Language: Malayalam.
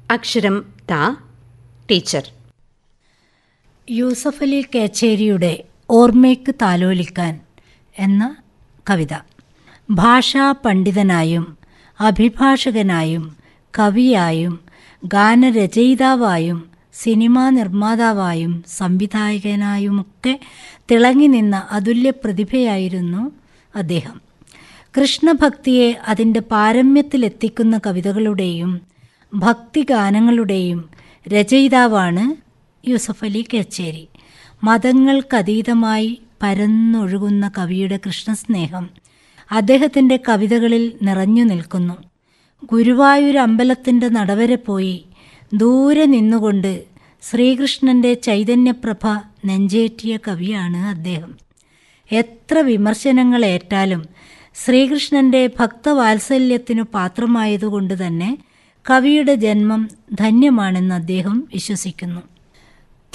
അക്ഷരം ത ടീച്ചർ യൂസഫ് അലി കേച്ചേരിയുടെ ഓർമ്മയ്ക്ക് താലോലിക്കാൻ എന്ന കവിത ഭാഷാ പണ്ഡിതനായും അഭിഭാഷകനായും കവിയായും ഗാനരചയിതാവായും സിനിമാ നിർമ്മാതാവായും സംവിധായകനായുമൊക്കെ തിളങ്ങി നിന്ന അതുല്യ പ്രതിഭയായിരുന്നു അദ്ദേഹം കൃഷ്ണഭക്തിയെ അതിൻ്റെ പാരമ്യത്തിലെത്തിക്കുന്ന കവിതകളുടെയും ഭക്തിഗാനങ്ങളുടെയും രചയിതാവാണ് യൂസഫ് അലി കേച്ചേരി മതങ്ങൾക്കതീതമായി പരന്നൊഴുകുന്ന കവിയുടെ കൃഷ്ണസ്നേഹം അദ്ദേഹത്തിൻ്റെ കവിതകളിൽ നിറഞ്ഞു നിൽക്കുന്നു ഗുരുവായൂർ അമ്പലത്തിൻ്റെ നടവരെ പോയി ദൂരെ നിന്നുകൊണ്ട് ശ്രീകൃഷ്ണൻ്റെ ചൈതന്യപ്രഭ നെഞ്ചേറ്റിയ കവിയാണ് അദ്ദേഹം എത്ര വിമർശനങ്ങൾ ഏറ്റാലും ശ്രീകൃഷ്ണൻ്റെ ഭക്തവാത്സല്യത്തിനു പാത്രമായതുകൊണ്ട് തന്നെ കവിയുടെ ജന്മം ധന്യമാണെന്ന് അദ്ദേഹം വിശ്വസിക്കുന്നു